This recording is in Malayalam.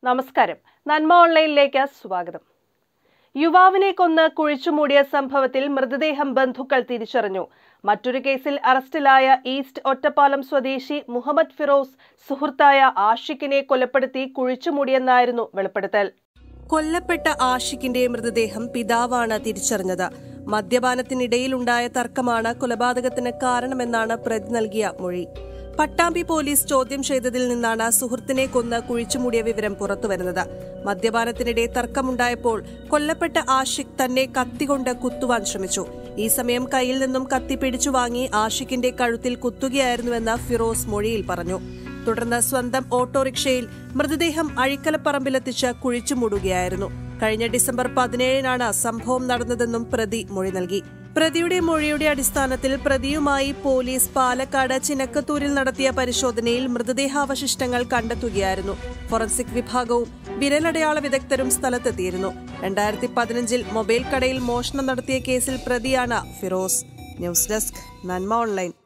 നമസ്കാരം നന്മ ഓൺലൈനിലേക്ക് സ്വാഗതം യുവാവിനെ കൊന്ന് കുഴിച്ചുമൂടിയ സംഭവത്തിൽ മൃതദേഹം ബന്ധുക്കൾ തിരിച്ചറിഞ്ഞു മറ്റൊരു കേസിൽ അറസ്റ്റിലായ ഈസ്റ്റ് ഒറ്റപ്പാലം സ്വദേശി മുഹമ്മദ് ഫിറോസ് സുഹൃത്തായ ആഷിഖിനെ കൊലപ്പെടുത്തി കുഴിച്ചുമൂടിയെന്നായിരുന്നു വെളിപ്പെടുത്തൽ കൊല്ലപ്പെട്ട ആഷിഖിന്റെ മൃതദേഹം പിതാവാണ് തിരിച്ചറിഞ്ഞത് മദ്യപാനത്തിനിടയിലുണ്ടായ തർക്കമാണ് കൊലപാതകത്തിന് കാരണമെന്നാണ് പ്രതി നൽകിയ മൊഴി പട്ടാമ്പി പോലീസ് ചോദ്യം ചെയ്തതിൽ നിന്നാണ് സുഹൃത്തിനെ കൊന്ന് കുഴിച്ചുമൂടിയ വിവരം പുറത്തുവരുന്നത് മദ്യപാനത്തിനിടെ തർക്കമുണ്ടായപ്പോൾ കൊല്ലപ്പെട്ട ആഷിഖ് തന്നെ കത്തികൊണ്ട് കുത്തുവാൻ ശ്രമിച്ചു ഈ സമയം കയ്യിൽ നിന്നും കത്തി പിടിച്ചു വാങ്ങി ആഷിഖിന്റെ കഴുത്തിൽ കുത്തുകയായിരുന്നുവെന്ന് ഫിറോസ് മൊഴിയിൽ പറഞ്ഞു തുടർന്ന് സ്വന്തം ഓട്ടോറിക്ഷയിൽ മൃതദേഹം അഴിക്കലപ്പറമ്പിലെത്തിച്ച് കുഴിച്ചുമൂടുകയായിരുന്നു കഴിഞ്ഞ ഡിസംബർ പതിനേഴിനാണ് സംഭവം നടന്നതെന്നും പ്രതി മൊഴി നൽകി പ്രതിയുടെ മൊഴിയുടെ അടിസ്ഥാനത്തിൽ പ്രതിയുമായി പോലീസ് പാലക്കാട് ചിനക്കത്തൂരിൽ നടത്തിയ പരിശോധനയിൽ മൃതദേഹാവശിഷ്ടങ്ങൾ കണ്ടെത്തുകയായിരുന്നു ഫോറൻസിക് വിഭാഗവും വിരലടയാള വിദഗ്ധരും സ്ഥലത്തെത്തിയിരുന്നു രണ്ടായിരത്തി പതിനഞ്ചിൽ മൊബൈൽ കടയിൽ മോഷണം നടത്തിയ കേസിൽ പ്രതിയാണ് Firoz news desk Nanma online